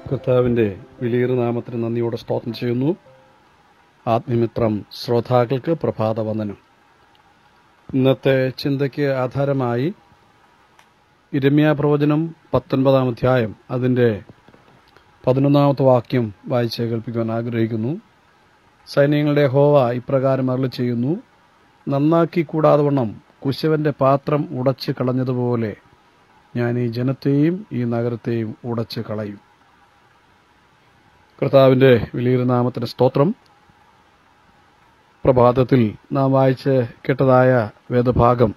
കർത്താവിൻ്റെ വിലയേറിയ നാമത്തിന് നന്ദിയോടെ സ്തോത്രം ചെയ്യുന്നു ആത്മമിത്രം ശ്രോതാക്കൾക്ക് പ്രഭാത വന്ദനം ഇന്നത്തെ ചിന്തയ്ക്ക് ആധാരമായി ഇരമ്യ പ്രവചനം പത്തൊൻപതാം അധ്യായം അതിൻ്റെ പതിനൊന്നാമത്തെ വാക്യം വായിച്ച് കേൾപ്പിക്കുവാൻ ആഗ്രഹിക്കുന്നു സൈന്യങ്ങളുടെ ഹോവ ഇപ്രകാരം അരുളി ചെയ്യുന്നു നന്നാക്കി കൂടാതെ വണ്ണം കുശവന്റെ പാത്രം ഉടച്ച് കളഞ്ഞതുപോലെ ഞാൻ ഈ ജനത്തെയും ഈ നഗരത്തെയും ഉടച്ച് കളയും കർത്താവിൻ്റെ വലിയൊരു നാമത്തിന് സ്തോത്രം പ്രഭാതത്തിൽ നാം വായിച്ച് കേട്ടതായ വേദഭാഗം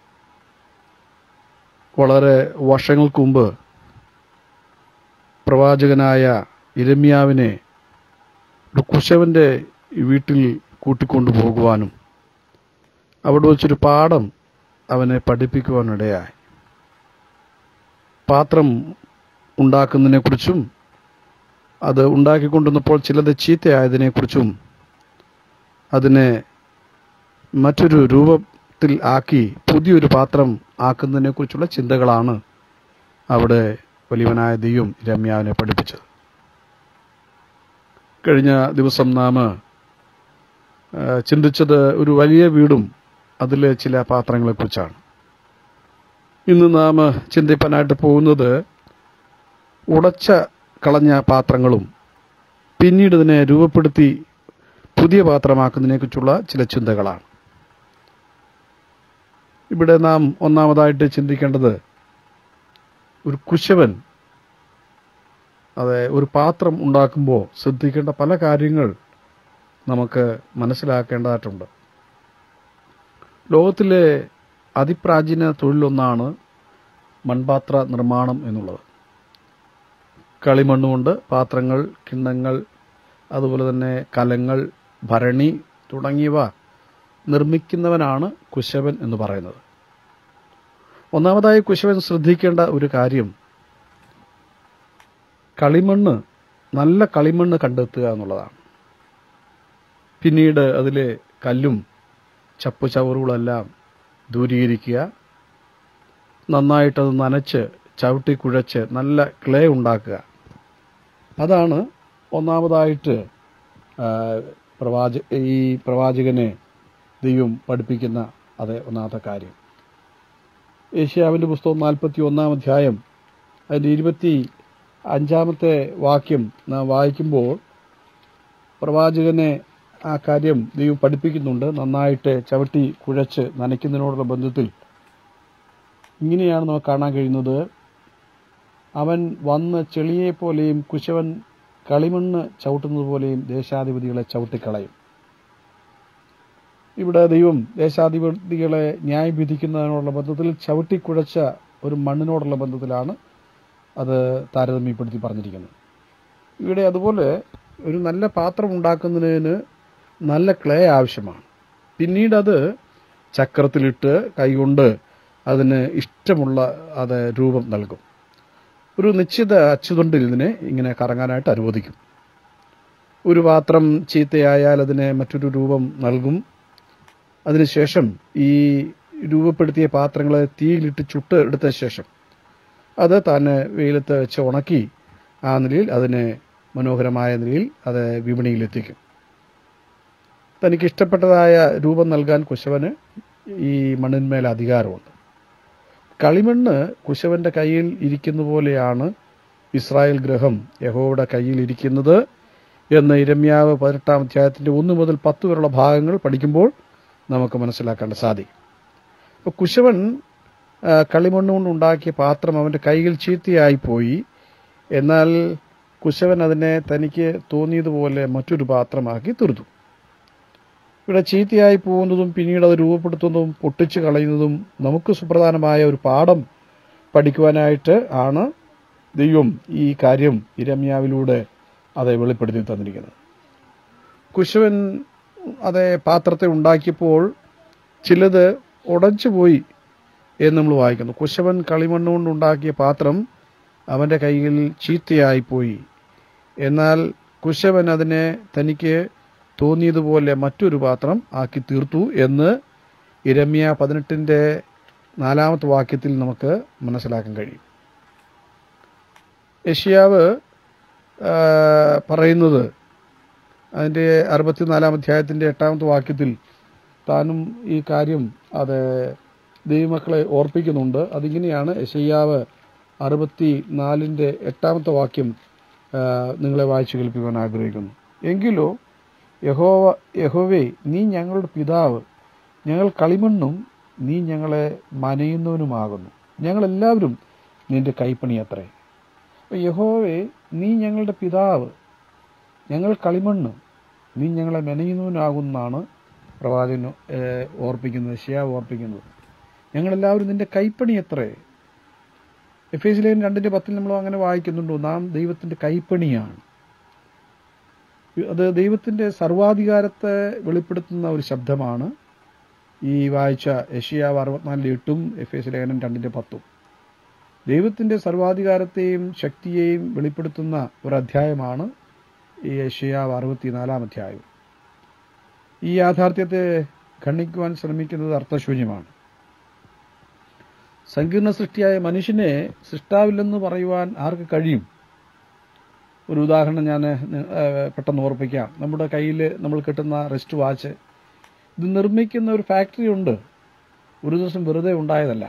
വളരെ വർഷങ്ങൾക്ക് മുമ്പ് പ്രവാചകനായ ഇരമ്യാവിനെ ഒരു കുശവന്റെ വീട്ടിൽ കൂട്ടിക്കൊണ്ടു പോകുവാനും അവിടെ വച്ചൊരു പാഠം അവനെ പഠിപ്പിക്കുവാനിടയായി പാത്രം ഉണ്ടാക്കുന്നതിനെക്കുറിച്ചും അത് ഉണ്ടാക്കിക്കൊണ്ടിരുന്നപ്പോൾ ചിലത് ചീത്തയായതിനെക്കുറിച്ചും അതിനെ മറ്റൊരു രൂപത്തിൽ ആക്കി പുതിയൊരു പാത്രം ആക്കുന്നതിനെക്കുറിച്ചുള്ള ചിന്തകളാണ് അവിടെ വലിയവനായ ദൈവം രമ്യാവിനെ പഠിപ്പിച്ചത് കഴിഞ്ഞ ദിവസം നാം ആ, ചിന്തിച്ചത് ഒരു വലിയ വീടും അതിലെ ചില പാത്രങ്ങളെക്കുറിച്ചാണ് ഇന്ന് നാം ചിന്തിപ്പാനായിട്ട് പോകുന്നത് ഉടച്ച കളഞ്ഞ പാത്രങ്ങളും പിന്നീട് ഇതിനെ രൂപപ്പെടുത്തി പുതിയ പാത്രമാക്കുന്നതിനെക്കുറിച്ചുള്ള ചില ചിന്തകളാണ് ഇവിടെ നാം ഒന്നാമതായിട്ട് ചിന്തിക്കേണ്ടത് ഒരു കുശവൻ അതെ ഒരു പാത്രം ഉണ്ടാക്കുമ്പോൾ ശ്രദ്ധിക്കേണ്ട പല കാര്യങ്ങൾ നമുക്ക് മനസ്സിലാക്കേണ്ടതായിട്ടുണ്ട് ലോകത്തിലെ അതിപ്രാചീന തൊഴിലൊന്നാണ് മൺപാത്ര നിർമ്മാണം എന്നുള്ളത് കളിമണ്ണുകൊണ്ട് പാത്രങ്ങൾ കിണ്ണങ്ങൾ അതുപോലെ തന്നെ കലങ്ങൾ ഭരണി തുടങ്ങിയവ നിർമ്മിക്കുന്നവനാണ് കുശവൻ എന്ന് പറയുന്നത് ഒന്നാമതായി കുശവൻ ശ്രദ്ധിക്കേണ്ട ഒരു കാര്യം കളിമണ്ണ് നല്ല കളിമണ്ണ് കണ്ടെത്തുക എന്നുള്ളതാണ് പിന്നീട് അതിലെ കല്ലും ചപ്പു ചവറുകളെല്ലാം ദൂരീകരിക്കുക നന്നായിട്ടത് നനച്ച് ചവിട്ടി കുഴച്ച് നല്ല ക്ലേ ഉണ്ടാക്കുക അതാണ് ഒന്നാമതായിട്ട് ആ, പ്രവാച ഈ പ്രവാചകനെ ദൈവം പഠിപ്പിക്കുന്ന അതേ ഒന്നാമത്തെ കാര്യം ഏഷ്യാവിൻ്റെ പുസ്തകം നാൽപ്പത്തി ഒന്നാം അധ്യായം അതിൻ്റെ ഇരുപത്തി അഞ്ചാമത്തെ വാക്യം നാം വായിക്കുമ്പോൾ പ്രവാചകനെ ആ കാര്യം ദൈവം പഠിപ്പിക്കുന്നുണ്ട് നന്നായിട്ട് ചവിട്ടി കുഴച്ച് നനയ്ക്കുന്നതിനോടുള്ള ബന്ധത്തിൽ ഇങ്ങനെയാണ് നമുക്ക് കാണാൻ കഴിയുന്നത് അവൻ വന്ന് ചെളിയെപ്പോലെയും കുശവൻ കളിമണ്ണ് ചവിട്ടുന്നത് പോലെയും ദേശാധിപതികളെ ചവിട്ടിക്കളയും ഇവിടെ ദൈവം ദേശാധിപതികളെ ന്യായം വിധിക്കുന്നതിനോടുള്ള ബന്ധത്തിൽ ചവിട്ടിക്കുഴച്ച ഒരു മണ്ണിനോടുള്ള ബന്ധത്തിലാണ് അത് താരതമ്യപ്പെടുത്തി പറഞ്ഞിരിക്കുന്നത് ഇവിടെ അതുപോലെ ഒരു നല്ല പാത്രം ഉണ്ടാക്കുന്നതിന് നല്ല ക്ലേ ആവശ്യമാണ് പിന്നീട് അത് ചക്രത്തിലിട്ട് കൈകൊണ്ട് അതിന് ഇഷ്ടമുള്ള അത് രൂപം നൽകും ഒരു നിശ്ചിത അച്ചുതൊണ്ടിൽ ഇതിനെ ഇങ്ങനെ കറങ്ങാനായിട്ട് അനുവദിക്കും ഒരു പാത്രം ചീത്തയായാൽ അതിനെ മറ്റൊരു രൂപം നൽകും അതിനുശേഷം ഈ രൂപപ്പെടുത്തിയ പാത്രങ്ങളെ തീയിലിട്ട് ചുട്ട് എടുത്ത ശേഷം അത് തന്നെ വെയിലത്ത് വെച്ച് ഉണക്കി ആ നിലയിൽ അതിനെ മനോഹരമായ നിലയിൽ അത് വിപണിയിലെത്തിക്കും തനിക്ക് ഇഷ്ടപ്പെട്ടതായ രൂപം നൽകാൻ കുശവന് ഈ മണ്ണിന്മേൽ അധികാരമുണ്ട് കളിമണ്ണ് കുശവന്റെ കയ്യിൽ ഇരിക്കുന്ന പോലെയാണ് ഇസ്രായേൽ ഗ്രഹം യഹോവയുടെ കയ്യിൽ ഇരിക്കുന്നത് എന്ന് ഇരമ്യാവ് പതിനെട്ടാം അധ്യായത്തിന്റെ ഒന്ന് മുതൽ പത്ത് വരെയുള്ള ഭാഗങ്ങൾ പഠിക്കുമ്പോൾ നമുക്ക് മനസ്സിലാക്കാൻ സാധിക്കും അപ്പോൾ കുശവൻ ആ, കളിമണ്ണ് കൊണ്ട് ഉണ്ടാക്കിയ പാത്രം അവൻ്റെ കയ്യിൽ ചീത്തയായി പോയി എന്നാൽ കുശവൻ അതിനെ തനിക്ക് തോന്നിയതുപോലെ മറ്റൊരു പാത്രമാക്കി തീർത്തു ഇവിടെ ചീത്തയായി പോകുന്നതും പിന്നീട് അത് രൂപപ്പെടുത്തുന്നതും പൊട്ടിച്ചു കളയുന്നതും നമുക്ക് സുപ്രധാനമായ ഒരു പാഠം പഠിക്കുവാനായിട്ട് ആണ് ദൈവം ഈ കാര്യം ഇരമ്യാവിലൂടെ അത് വെളിപ്പെടുത്തി തന്നിരിക്കുന്നത് കുശവൻ അതേ പാത്രത്തെ ഉണ്ടാക്കിയപ്പോൾ ചിലത് ഉടച്ചുപോയി എന്ന് നമ്മൾ വായിക്കുന്നു കുശവൻ കളിമണ്ണ് കൊണ്ട് ഉണ്ടാക്കിയ പാത്രം അവൻ്റെ കയ്യിൽ ചീത്തയായിപ്പോയി എന്നാൽ കുശവൻ അതിനെ തനിക്ക് തോന്നിയതുപോലെ മറ്റൊരു പാത്രം ആക്കി തീർത്തു എന്ന് ഇരമ്യ പതിനെട്ടിൻ്റെ നാലാമത്തെ വാക്യത്തിൽ നമുക്ക് മനസ്സിലാക്കാൻ കഴിയും യഷ്യാവ് ആ, പറയുന്നത് അതിൻ്റെ അറുപത്തിനാലാം അധ്യായത്തിൻ്റെ എട്ടാമത്തെ വാക്യത്തിൽ താനും ഈ കാര്യം അത് ദൈവമക്കളെ ഓർപ്പിക്കുന്നുണ്ട് അതിങ്ങനെയാണ് യശയ്യാവ് അറുപത്തി നാലിൻ്റെ എട്ടാമത്തെ വാക്യം ആ, നിങ്ങളെ വായിച്ചു കേൾപ്പിക്കാൻ ആഗ്രഹിക്കുന്നു എങ്കിലോ യഹോവ യഹോവേ നീ ഞങ്ങളുടെ പിതാവ് ഞങ്ങൾ കളിമണ്ണും നീ ഞങ്ങളെ മനയുന്നവനുമാകുന്നു ഞങ്ങളെല്ലാവരും നിന്റെ കൈപ്പണി അത്രേ അപ്പോൾ യഹോവേ നീ ഞങ്ങളുടെ പിതാവ് ഞങ്ങൾ കളിമണ്ണ് നീ ഞങ്ങളെ മെനയുന്നവനാകുന്നാണ് പ്രവാചകൻ ഏഹ്, ഓർപ്പിക്കുന്നത് ഷിയാവ് ഓർപ്പിക്കുന്നത് ഞങ്ങളെല്ലാവരും നിന്റെ കൈപ്പണി എത്രേ എഫ് എസ് ലേഖൻ രണ്ടിൻ്റെ പത്തിൽ നമ്മൾ അങ്ങനെ വായിക്കുന്നുണ്ടോ നാം ദൈവത്തിൻ്റെ കൈപ്പണിയാണ് അത് ദൈവത്തിൻ്റെ സർവാധികാരത്തെ വെളിപ്പെടുത്തുന്ന ഒരു ശബ്ദമാണ് ഈ വായിച്ച യഷിയാവ് അറുപത്തിനാലിൻ്റെ എട്ടും എഫ് എസ് ലേഖനം രണ്ടിൻ്റെ പത്തും ദൈവത്തിൻ്റെ സർവാധികാരത്തെയും ശക്തിയെയും വെളിപ്പെടുത്തുന്ന ഒരു അധ്യായമാണ് ഈ യഷിയാവ് അറുപത്തിനാലാം അധ്യായം ഈ യാഥാർത്ഥ്യത്തെ ഖണ്ഡിക്കുവാൻ ശ്രമിക്കുന്നത് അർത്ഥശൂന്യമാണ് സങ്കീർണ സൃഷ്ടിയായ മനുഷ്യനെ സൃഷ്ടാവില്ലെന്ന് പറയുവാൻ ആർക്ക് കഴിയും ഒരു ഉദാഹരണം ഞാൻ പെട്ടെന്ന് ഓർപ്പിക്കാം നമ്മുടെ കയ്യിൽ നമ്മൾ കിട്ടുന്ന റെസ്റ്റ് വാച്ച് ഇത് നിർമ്മിക്കുന്ന ഒരു ഫാക്ടറി ഉണ്ട് ഒരു ദിവസം വെറുതെ ഉണ്ടായതല്ല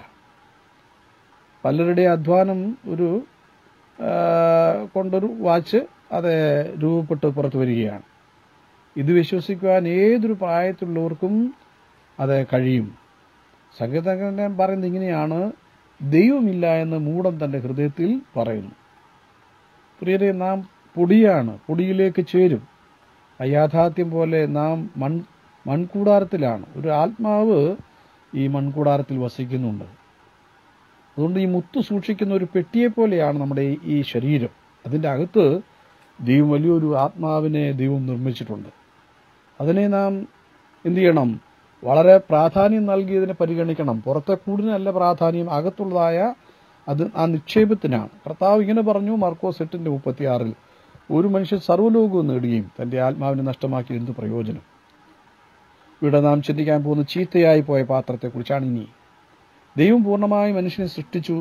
പലരുടെ അധ്വാനം ഒരു ആ, കൊണ്ടൊരു വാച്ച് അത് രൂപപ്പെട്ട് പുറത്തു വരികയാണ് ഇത് വിശ്വസിക്കുവാൻ ഏതൊരു പ്രായത്തിലുള്ളവർക്കും അത് കഴിയും സംഗീതജ്ഞൻ പറയുന്നത് ഇങ്ങനെയാണ് ദൈവമില്ല എന്ന് മൂടൻ തൻ്റെ ഹൃദയത്തിൽ പറയുന്നു പ്രിയരെ നാം പൊടിയാണ് പൊടിയിലേക്ക് ചേരും ആ യാഥാർത്ഥ്യം പോലെ നാം മൺ മൺകൂടാരത്തിലാണ് ഒരു ആത്മാവ് ഈ മൺകൂടാരത്തിൽ വസിക്കുന്നുണ്ട് അതുകൊണ്ട് ഈ മുത്ത് സൂക്ഷിക്കുന്ന ഒരു പെട്ടിയെ പോലെയാണ് നമ്മുടെ ഈ- ഈ ശരീരം അതിൻ്റെ അകത്ത് ദൈവം വലിയൊരു ആത്മാവിനെ ദൈവം നിർമ്മിച്ചിട്ടുണ്ട് അതിനെ നാം എന്ത് ചെയ്യണം വളരെ പ്രാധാന്യം നൽകി ഇതിനെ പരിഗണിക്കണം പുറത്തെ കൂടിനല്ല പ്രാധാന്യം അകത്തുള്ളതായ അത് ആ നിക്ഷേപത്തിനാണ് കർത്താവ് ഇങ്ങനെ പറഞ്ഞു മാർക്കോസ് എട്ടിന്റെ മുപ്പത്തിയാറിൽ ഒരു മനുഷ്യൻ സർവ്വലോകവും നേടുകയും തന്റെ ആത്മാവിനെ നഷ്ടമാക്കി എന്ത് പ്രയോജനം ഇവിടെ നാം ചിന്തിക്കാൻ പോകുന്ന ചീത്തയായി പോയ പാത്രത്തെക്കുറിച്ചാണ് ഇനി ദൈവം പൂർണ്ണമായും മനുഷ്യനെ സൃഷ്ടിച്ചു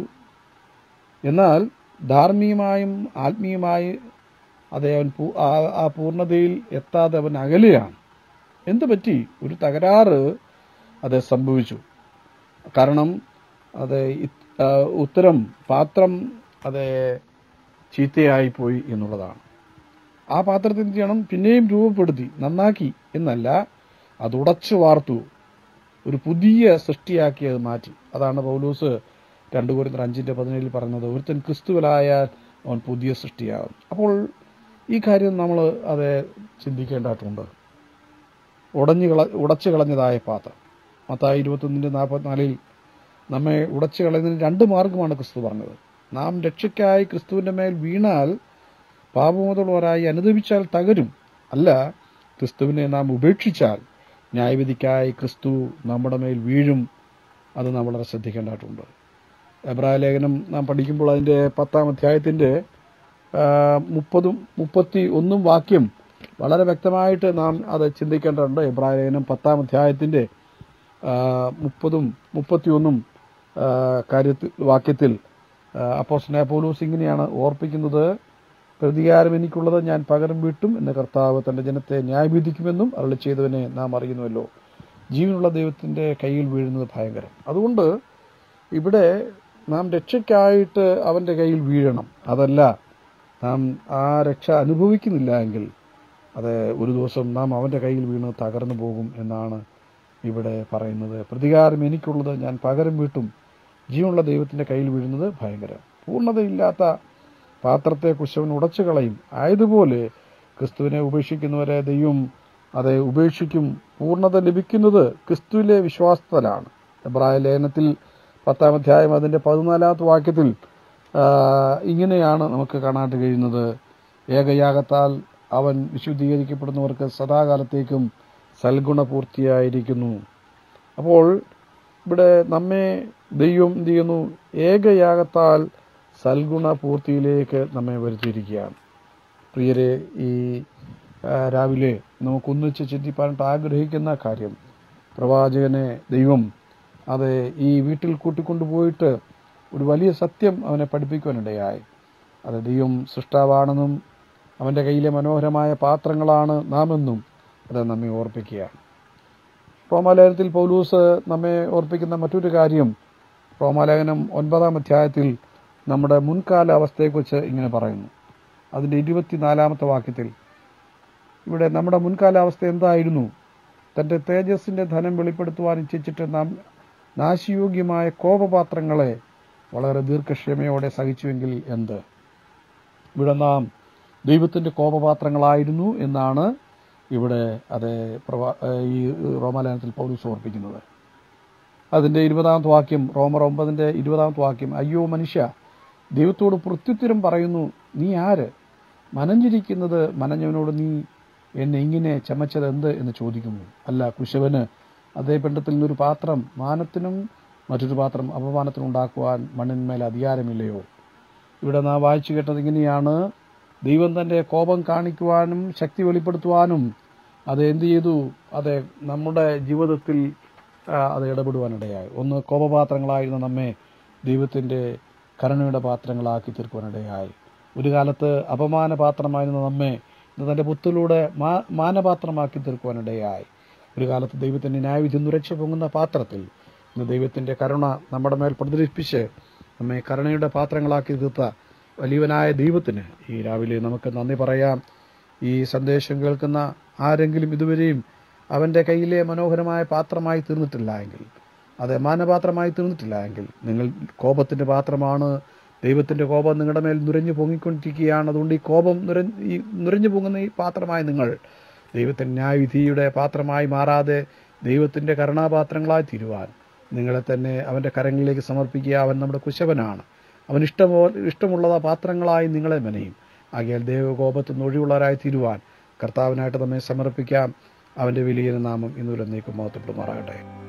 എന്നാൽ ധാർമ്മികമായും ആത്മീയമായി അതേ അവൻ പൂ- ആ- ആ പൂർണ്ണതയിൽ എത്താതെ അവൻ അകലെയാണ് എന്ത് പറ്റി ഒരു തകരാറ് അത് സംഭവിച്ചു കാരണം അത് ഇ- ആ, ഉത്തരം പാത്രം അത് ചീത്തയായി പോയി എന്നുള്ളതാണ് ആ പാത്രത്തിൽ എന്ത് ചെയ്യണം പിന്നെയും രൂപപ്പെടുത്തി നന്നാക്കി എന്നല്ല അത് ഉടച്ചു വാർത്തു ഒരു പുതിയ സൃഷ്ടിയാക്കി അത് മാറ്റി അതാണ് പൗലൂസ് രണ്ടു കോരിന്തർ അഞ്ചിന്റെ പതിനേഴിൽ പറഞ്ഞത് ഒരുത്തൻ ക്രിസ്തുവിലായാൽ അവൻ പുതിയ സൃഷ്ടിയാകും അപ്പോൾ ഈ കാര്യം നമ്മൾ അത് ചിന്തിക്കേണ്ടതായിട്ടുണ്ട് ഉടഞ്ഞു കള ഉടച്ചു കളഞ്ഞതായ പാത്രം മത്തായി ഇരുപത്തൊന്നിൻ്റെ നാൽപ്പത്തിനാലിൽ നമ്മെ ഉടച്ചു കളയുന്നതിന് രണ്ട് മാർഗമാണ് ക്രിസ്തു പറഞ്ഞത് നാം രക്ഷയ്ക്കായി ക്രിസ്തുവിൻ്റെ മേൽ വീണാൽ പാപമുതലുള്ളവരായി അനുദപിച്ചാൽ തകരും അല്ല ക്രിസ്തുവിനെ നാം ഉപേക്ഷിച്ചാൽ ന്യായവിധിക്കായി ക്രിസ്തു നമ്മുടെ മേൽ വീഴും അത് നമ്മൾ വളരെ ശ്രദ്ധിക്കേണ്ടതായിട്ടുണ്ട് എബ്രായ ലേഖനം നാം പഠിക്കുമ്പോൾ അതിൻ്റെ പത്താം അധ്യായത്തിൻ്റെ ആ, മുപ്പതും മുപ്പത്തി ഒന്നും വാക്യം വളരെ വ്യക്തമായിട്ട് നാം അത് ചിന്തിക്കേണ്ടതുണ്ട് എബ്രായ ലേഖനം പത്താം അധ്യായത്തിൻ്റെ ആ, മുപ്പതും മുപ്പത്തിയൊന്നും ആ, കാര്യത്തിൽ വാക്യത്തിൽ അപ്പോസ്തലനായ പൗലോസ് ഇങ്ങനെയാണ് ഓർപ്പിക്കുന്നത് പ്രതികാരം എനിക്കുള്ളത് ഞാൻ പകരം വീട്ടും എന്ന കർത്താവ് തന്റെ ജനത്തെ ന്യായവിധിക്കുമെന്നും അരുളി ചെയ്തവനെ നാം അറിയുന്നുവല്ലോ ജീവനുള്ള ദൈവത്തിന്റെ കയ്യിൽ വീഴുന്നത് ഭയങ്കരം അതുകൊണ്ട് ഇവിടെ നാം രക്ഷയ്ക്കായിട്ട് അവന്റെ കയ്യിൽ വീഴണം അതല്ല നാം ആ രക്ഷ അനുഭവിക്കുന്നില്ല എങ്കിൽ അത് ഒരു ദിവസം നാം അവന്റെ കയ്യിൽ വീണ് തകർന്നു പോകും എന്നാണ് ഇവിടെ പറയുന്നത് പ്രതികാരം എനിക്കുള്ളത് ഞാൻ പകരം വീട്ടും ജീവനുള്ള ദൈവത്തിന്റെ കയ്യിൽ വീഴുന്നത് ഭയങ്കരം പൂർണ്ണതയില്ലാത്ത പാത്രത്തെക്കുറിച്ച് അവൻ ഉടച്ചു കളയും ആയതുപോലെ ക്രിസ്തുവിനെ ഉപേക്ഷിക്കുന്നവരെ ദൈവം അത് ഉപേക്ഷിക്കും പൂർണ്ണത ലഭിക്കുന്നത് ക്രിസ്തുവിലെ വിശ്വാസത്തിലാണ് എബ്രായ ലേഖനത്തിൽ പത്താം അധ്യായം അതിൻ്റെ പതിനാലാമത്തെ വാക്യത്തിൽ ആ, ഇങ്ങനെയാണ് നമുക്ക് കാണാൻ കഴിയുന്നത് ഏകയാഗത്താൽ അവൻ വിശുദ്ധീകരിക്കപ്പെടുന്നവർക്ക് സദാകാലത്തേക്കും സൽഗുണപൂർത്തിയായിരിക്കുന്നു അപ്പോൾ ഇവിടെ നമ്മെ ദൈവം എന്ത് ചെയ്യുന്നു ഏകയാഗത്താൽ സൽഗുണ പൂർത്തിയിലേക്ക് നമ്മെ വരുത്തിയിരിക്കുകയാണ് പ്രിയരെ ഈ ആ, രാവിലെ നമുക്കൊന്നിച്ച് ചിന്തിപ്പാനായിട്ട് ആഗ്രഹിക്കുന്ന കാര്യം പ്രവാചകനെ ദൈവം അത് ഈ വീട്ടിൽ കൂട്ടിക്കൊണ്ടുപോയിട്ട് ഒരു വലിയ സത്യം അവനെ പഠിപ്പിക്കുവാനിടയായി അത് ദൈവം സൃഷ്ടാവാണെന്നും അവൻ്റെ കയ്യിലെ മനോഹരമായ പാത്രങ്ങളാണ് നാമെന്നും അത് നമ്മെ ഓർപ്പിക്കുകയാണ് റോമാലേഖനത്തിൽ പൗലൂസ് നമ്മെ ഓർപ്പിക്കുന്ന മറ്റൊരു കാര്യം റോമാലേഖനം ഒൻപതാം അധ്യായത്തിൽ നമ്മുടെ മുൻകാല അവസ്ഥയെക്കുറിച്ച് ഇങ്ങനെ പറയുന്നു അതിൻ്റെ ഇരുപത്തിനാലാമത്തെ വാക്യത്തിൽ ഇവിടെ നമ്മുടെ മുൻകാലാവസ്ഥ എന്തായിരുന്നു തൻ്റെ തേജസ്സിൻ്റെ ധനം വെളിപ്പെടുത്തുവാൻ ഇച്ഛിച്ചിട്ട് നാം നാശയോഗ്യമായ കോപപാത്രങ്ങളെ വളരെ ദീർഘക്ഷമയോടെ സഹിച്ചുവെങ്കിൽ എന്ത് ഇവിടെ നാം ദൈവത്തിൻ്റെ കോപപാത്രങ്ങളായിരുന്നു എന്നാണ് ഇവിടെ അത് പ്രവാ ഈ റോമാലയനത്തിൽ പൗലൂസ് ഓർപ്പിക്കുന്നത് അതിൻ്റെ ഇരുപതാമത്തെ വാക്യം റോമർ ഒമ്പതിൻ്റെ ഇരുപതാമത്തെ വാക്യം അയ്യോ മനുഷ്യ ദൈവത്തോട് പ്രത്യുത്തരം പറയുന്നു നീ ആര് മനഞ്ഞിരിക്കുന്നത് മനഞ്ഞവനോട് നീ എന്നെ ഇങ്ങനെ ചമച്ചത് എന്ത് എന്ന് ചോദിക്കുന്നു അല്ല കുശവന് അതേ പിണ്ടത്തിൽ നിന്നൊരു പാത്രം മാനത്തിനും മറ്റൊരു പാത്രം അപമാനത്തിനും ഉണ്ടാക്കുവാൻ മണ്ണിന്മേൽ അധികാരമില്ലയോ ഇവിടെ നാം വായിച്ചു കേട്ടത് ഇങ്ങനെയാണ് ദൈവം തൻ്റെ കോപം കാണിക്കുവാനും ശക്തി വെളിപ്പെടുത്തുവാനും അത് എന്ത് ചെയ്തു അത് നമ്മുടെ ജീവിതത്തിൽ ആ, അത് ഇടപെടുവാനിടയായി ഒന്ന് കോപപാത്രങ്ങളായിരുന്ന നമ്മെ ദൈവത്തിൻ്റെ കരുണയുടെ പാത്രങ്ങളാക്കി തീർക്കുവാനിടയായി ഒരു കാലത്ത് അപമാന പാത്രമായിരുന്ന നമ്മെ ഇന്ന് തൻ്റെ പുത്തിലൂടെ മാ മാനപാത്രമാക്കി തീർക്കുവാനിടയായി ഒരു കാലത്ത് ദൈവത്തിൻ്റെ ന്യായവിധി നുരച്ചു പൊങ്ങുന്ന പാത്രത്തിൽ ഇന്ന് ദൈവത്തിൻ്റെ കരുണ നമ്മുടെ മേൽ പ്രദർശിപ്പിച്ച് നമ്മെ കരുണയുടെ പാത്രങ്ങളാക്കി തീർത്ത വലിയവനായ ദൈവത്തിന് ഈ രാവിലെ നമുക്ക് നന്ദി പറയാം ഈ സന്ദേശം കേൾക്കുന്ന ആരെങ്കിലും ഇതുവരെയും അവൻ്റെ കയ്യിലെ മനോഹരമായ പാത്രമായി തീർന്നിട്ടില്ല എങ്കിൽ അത് മാനപാത്രമായി തീർന്നിട്ടില്ല എങ്കിൽ നിങ്ങൾ കോപത്തിൻ്റെ പാത്രമാണ് ദൈവത്തിൻ്റെ കോപം നിങ്ങളുടെ മേൽ നുരഞ്ഞു പൊങ്ങിക്കൊണ്ടിരിക്കുകയാണ് അതുകൊണ്ട് ഈ കോപം നുര ഈ നുരഞ്ഞു പൊങ്ങുന്ന ഈ പാത്രമായി നിങ്ങൾ ദൈവത്തിൻ്റെ ന്യായവിധിയുടെ പാത്രമായി മാറാതെ ദൈവത്തിൻ്റെ കരുണാപാത്രങ്ങളായി തീരുവാൻ നിങ്ങളെ തന്നെ അവൻ്റെ കരങ്ങളിലേക്ക് സമർപ്പിക്കുക അവൻ നമ്മുടെ കുശവനാണ് അവൻ ഇഷ്ടമോ ഇഷ്ടമുള്ള പാത്രങ്ങളായി നിങ്ങളെ മെനയും ആകയാൽ ദൈവകോപത്തിൽ നിന്ന് ഒഴിവുള്ളവരായി തീരുവാൻ കർത്താവിനായിട്ട് നമ്മെ സമർപ്പിക്കാം അവൻ്റെ വലിയ നാമം ഇന്നുവരെ നീക്കും മഹത്വപ്പെടുമാറാകട്ടെ